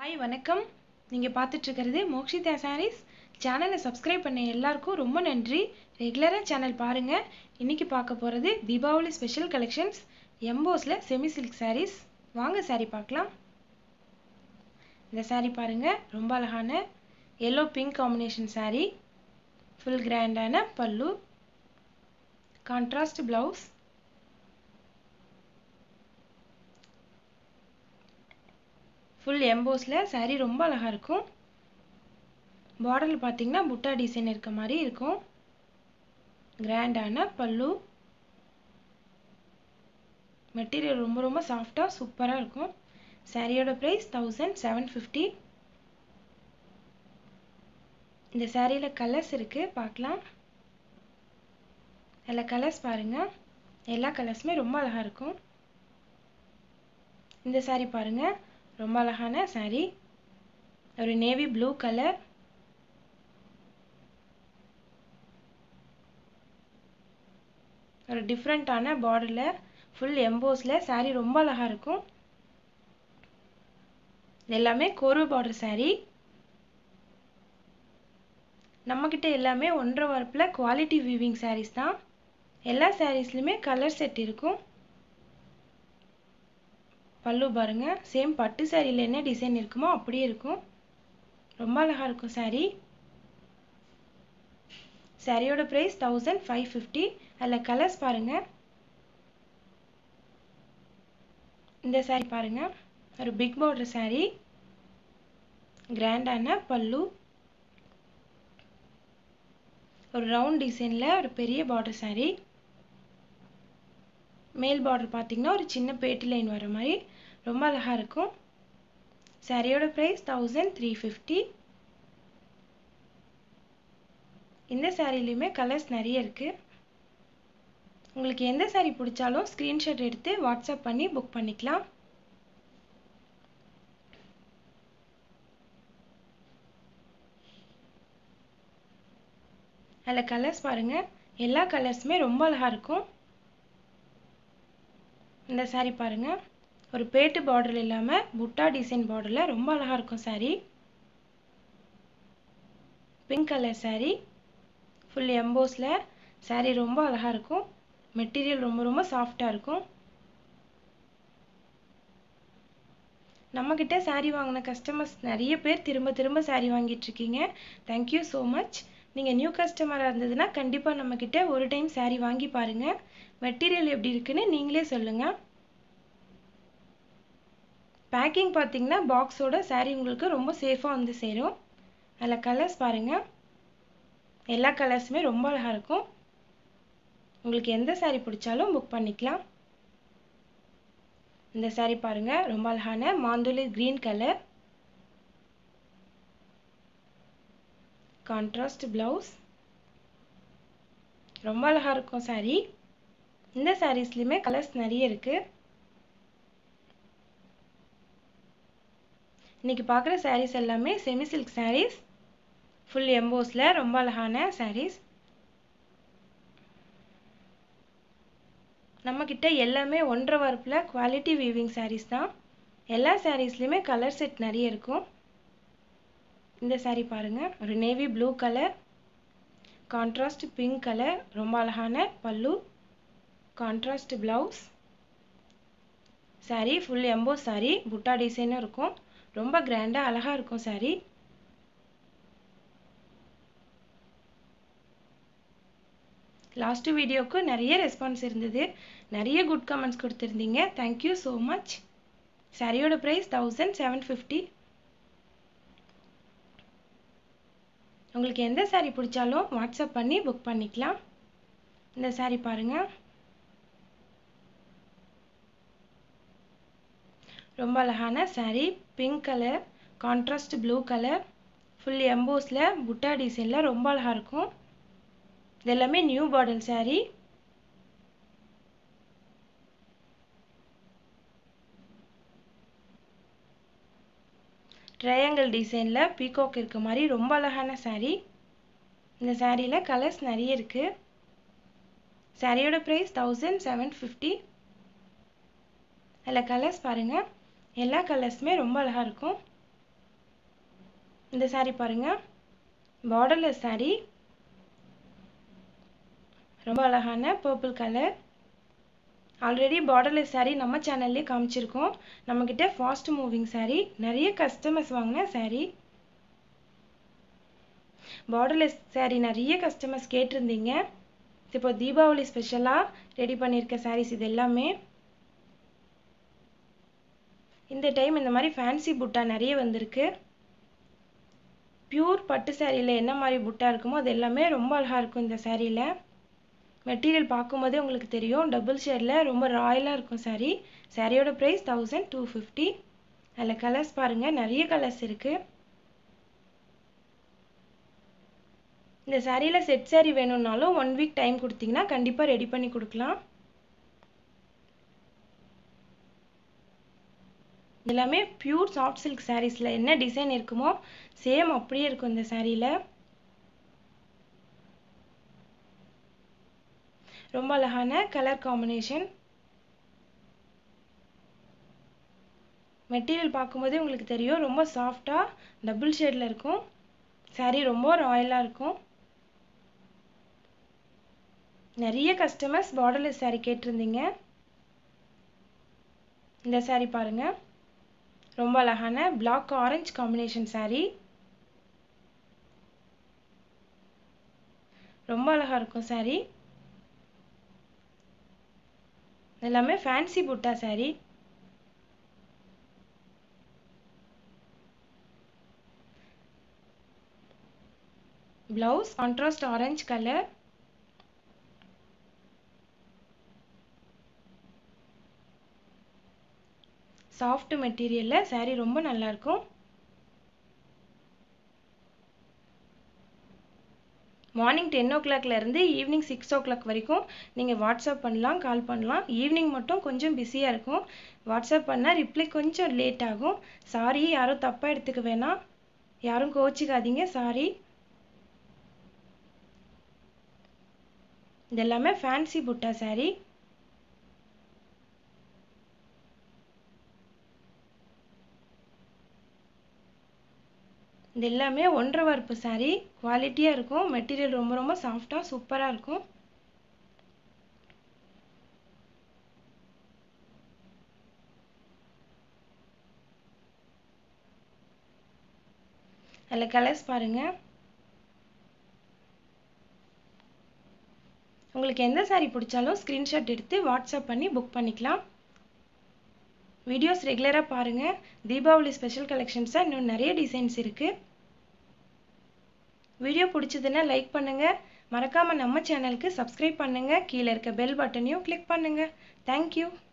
hi வணக்கம் நீங்கள் பார்த்துட்ருக்கிறது மோக்ஷிதா சாரீஸ் சேனலை சப்ஸ்கிரைப் பண்ண எல்லாருக்கும் ரொம்ப நன்றி ரெகுலராக சேனல் பாருங்கள் இன்றைக்கி பார்க்க போகிறது தீபாவளி ஸ்பெஷல் கலெக்ஷன்ஸ் எம்போஸில் செமி சில்க் சாரீஸ் வாங்க saree பார்க்கலாம் இந்த saree பாருங்கள் ரொம்ப அழகான yellow pink combination saree full கிராண்டான பல்லு கான்ட்ராஸ்ட் ப்ளவுஸ் ஃபுல் எம்போஸில் saree ரொம்ப அழகாக இருக்கும் பார்டரில் பார்த்தீங்கன்னா புட்டா டிசைன் இருக்க மாதிரி இருக்கும் கிராண்டான பல்லு மெட்டீரியல் ரொம்ப ரொம்ப சாஃப்டாக சூப்பராக இருக்கும் சாரியோட ப்ரைஸ் தௌசண்ட் செவன் ஃபிஃப்டி இந்த சாரியில் கலர்ஸ் இருக்குது பார்க்கலாம் அதில் கலர்ஸ் பாருங்கள் எல்லா கலர்ஸுமே ரொம்ப அழகாக இருக்கும் இந்த சாரீ பாருங்கள் ரொம்ப அழகான சாரீ ஒரு நேவி ப்ளூ கலர் ஒரு டிஃப்ரெண்ட்டான பார்டரில் ஃபுல் எம்போஸில் சாரீ ரொம்ப அழகாக இருக்கும் எல்லாமே கோர்வு பார்டர் சாரீ நம்மக்கிட்ட எல்லாமே ஒன்றரை வரப்பில் குவாலிட்டி வீவிங் சாரீஸ் தான் எல்லா சாரீஸ்லையுமே கலர் செட் இருக்கும் பல்லு பாருங்க சேம் பட்டு சாரியில் என்ன டிசைன் இருக்குமோ அப்படியே இருக்கும் ரொம்ப அழகாக இருக்கும் சாரீ சாரியோட ப்ரைஸ் தௌசண்ட் ஃபைவ் ஃபிஃப்டி அதில் கலர்ஸ் பாருங்க இந்த சாரீ பாருங்க ஒரு பிக் பார்டர் சாரீ கிராண்டான பல்லு ஒரு ரவுண்ட் டிசைனில் ஒரு பெரிய பார்டர் சாரீ மேல் பார்டர் பார்த்தீங்கன்னா ஒரு சின்ன பேட்டி லைன் வர மாதிரி ரொம்ப அழகாக இருக்கும் சாரியோட ப்ரைஸ் தௌசண்ட் த்ரீ ஃபிஃப்டி இந்த சாரிலையுமே கலர்ஸ் நிறைய இருக்குது உங்களுக்கு எந்த சாரீ பிடிச்சாலும் ஸ்க்ரீன்ஷாட் எடுத்து வாட்ஸ்அப் பண்ணி புக் பண்ணிக்கலாம் அதில் கலர்ஸ் பாருங்கள் எல்லா கலர்ஸுமே ரொம்ப அழகாக இருக்கும் இந்த சாரீ பாருங்கள் ஒரு பேட்டு பார்டர் இல்லாமல் புட்டா டிசைன் பார்டரில் ரொம்ப அழகாக இருக்கும் saree pink colour saree full எம்போஸில் சாரீ ரொம்ப அழகாக இருக்கும் மெட்டீரியல் ரொம்ப ரொம்ப சாஃப்டாக இருக்கும் நம்மக்கிட்ட சாரீ வாங்கின கஸ்டமர்ஸ் நிறைய பேர் திரும்ப திரும்ப சாரீ வாங்கிட்டுருக்கீங்க தேங்க்யூ ஸோ மச் நீங்கள் நியூ கஸ்டமராக இருந்ததுன்னா கண்டிப்பாக நம்மக்கிட்ட ஒரு டைம் சாரீ வாங்கி பாருங்கள் மெட்டீரியல் எப்படி இருக்குன்னு நீங்களே சொல்லுங்கள் பேக்கிங் பார்த்தீங்கன்னா பாக்ஸோட சாரீ உங்களுக்கு ரொம்ப சேஃபாக வந்து சேரும் அதில் கலர்ஸ் பாருங்கள் எல்லா கலர்ஸுமே ரொம்ப அழகாக இருக்கும் உங்களுக்கு எந்த சாரீ பிடிச்சாலும் புக் பண்ணிக்கலாம் இந்த சாரீ பாருங்கள் ரொம்ப அழகான மாந்துளி க்ரீன் கலர் கான்ட்ராஸ்ட் ப்ளவுஸ் ரொம்ப அழகாக இருக்கும் சாரீ இந்த சாரீஸ்லையுமே கலர்ஸ் நிறைய இருக்குது இன்றைக்கி பார்க்குற சாரீஸ் எல்லாமே செமி சில்க் சாரீஸ் ஃபுல் எம்போஸில் ரொம்ப அழகான சாரீஸ் நம்மக்கிட்ட எல்லாமே ஒன்றரை வரப்பில் குவாலிட்டி வீவிங் சாரீஸ் தான் எல்லா சாரீஸ்லேயுமே கலர் செட் நிறைய இருக்கும் இந்த சாரீ பாருங்கள் ஒரு navy blue colour contrast pink colour ரொம்ப அழகான pallu contrast blouse saree full emboss saree butta டிசைனும் இருக்கும் ரொம்ப கிராண்டாக அழகாக இருக்கும் சாரீ லாஸ்ட்டு வீடியோவுக்கு நிறைய ரெஸ்பான்ஸ் இருந்தது நிறைய குட் கமெண்ட்ஸ் கொடுத்துருந்தீங்க தேங்க்யூ ஸோ மச் சாரியோட ப்ரைஸ் தௌசண்ட் செவன் ஃபிஃப்டி உங்களுக்கு எந்த சாரீ பிடிச்சாலும் வாட்ஸ்அப் பண்ணி புக் பண்ணிக்கலாம் இந்த சாரீ பாருங்கள் ரொம்ப அழகான saree pink colour contrast blue colour full எம்போஸில் புட்டா டிசைனில் ரொம்ப அழகாக இருக்கும் இது எல்லாமே நியூ பாடல் சாரீ ட்ரையாங்கிள் டிசைனில் பீகாக் இருக்க மாதிரி ரொம்ப அழகான சாரீ இந்த சாரியில் கலர்ஸ் நிறைய இருக்குது சாரியோட ப்ரைஸ் தௌசண்ட் செவன் ஃபிஃப்டி அதில் கலர்ஸ் பாருங்கள் எல்லா கலர்ஸுமே ரொம்ப அழகாக இருக்கும் இந்த saree பாருங்க பார்டர்லெஸ் saree ரொம்ப அழகான purple colour already borderless saree நம்ம சேனல்லே காமிச்சிருக்கோம் நம்மக்கிட்ட ஃபாஸ்ட் மூவிங் saree நிறைய கஸ்டமர்ஸ் வாங்கின saree பார்டர்லெஸ் saree நிறைய கஸ்டமர்ஸ் கேட்டிருந்தீங்க இப்போ தீபாவளி ஸ்பெஷலாக ரெடி பண்ணியிருக்க sarees இது எல்லாமே இந்த டைம் இந்த மாதிரி ஃபேன்சி புட்டா நிறைய வந்திருக்கு பியூர் பட்டு சாரியில் என்ன மாதிரி புட்டா இருக்குமோ அது எல்லாமே ரொம்ப அழகாக இருக்கும் இந்த சாரியில் மெட்டீரியல் பார்க்கும்போதே உங்களுக்கு தெரியும் டபுள் ஷேடில் ரொம்ப ராயலாக இருக்கும் சாரீ சாரியோட ப்ரைஸ் தௌசண்ட் டூ ஃபிஃப்டி அதில் கலர்ஸ் பாருங்கள் நிறைய கலர்ஸ் இருக்குது இந்த சாரியில் செட் சாரீ வேணும்னாலும் ஒன் வீக் டைம் கொடுத்தீங்கன்னா கண்டிப்பாக ரெடி பண்ணி கொடுக்கலாம் எல்லாமே பியூர் சாஃப்ட் சில்க் சாரீஸில் என்ன டிசைன் இருக்குமோ சேம் அப்படியே இருக்கும் இந்த சாரியில் ரொம்ப அழகான கலர் காம்பினேஷன் மெட்டீரியல் பார்க்கும்போதே உங்களுக்கு தெரியும் ரொம்ப சாஃப்டாக டபுள் ஷேடில் இருக்கும் சாரீ ரொம்ப ராயலாக இருக்கும் நிறைய கஸ்டமர்ஸ் பார்டர்லெஸ் சாரீ கேட்டிருந்தீங்க இந்த சாரீ பாருங்கள் ரொம்ப அழகான பிளாக் ஆரஞ்சு காம்பினேஷன் சாரீ ரொம்ப அழகா இருக்கும் சாரீ எல்லாமே fancy butta saree blouse contrast orange colour soft மெட்டீரியலில் சாரீ ரொம்ப நல்லாயிருக்கும் மார்னிங் டென் ஓ கிளாக்லேருந்து ஈவினிங் சிக்ஸ் ஓ கிளாக் வரைக்கும் நீங்கள் வாட்ஸ்அப் பண்ணலாம் கால் பண்ணலாம் ஈவினிங் மட்டும் கொஞ்சம் பிஸியாக இருக்கும் வாட்ஸ்அப் பண்ணால் ரிப்ளை கொஞ்சம் லேட் ஆகும் சாரி யாரும் தப்பாக எடுத்துக்க வேணாம் யாரும் கோச்சிக்காதீங்க சாரி இது எல்லாமே ஃபேன்சி புட்டா சாரீ இது எல்லாமே ஒன்றரை வரப்பு சாரீ குவாலிட்டியாக இருக்கும் மெட்டீரியல் ரொம்ப ரொம்ப சாஃப்டாக சூப்பராக இருக்கும் அதில் கலர்ஸ் பாருங்கள் உங்களுக்கு எந்த சாரீ பிடிச்சாலும் ஸ்க்ரீன்ஷாட் எடுத்து வாட்ஸ்அப் பண்ணி புக் பண்ணிக்கலாம் வீடியோஸ் ரெகுலராக பாருங்கள் தீபாவளி ஸ்பெஷல் கலெக்ஷன்ஸாக இன்னும் நிறைய டிசைன்ஸ் இருக்குது வீடியோ பிடிச்சதுன்னா லைக் பண்ணுங்கள் மறக்காமல் நம்ம சேனலுக்கு சப்ஸ்கிரைப் பண்ணுங்கள் கீழே இருக்க பெல் பட்டனையும் கிளிக் பண்ணுங்கள் தேங்க்யூ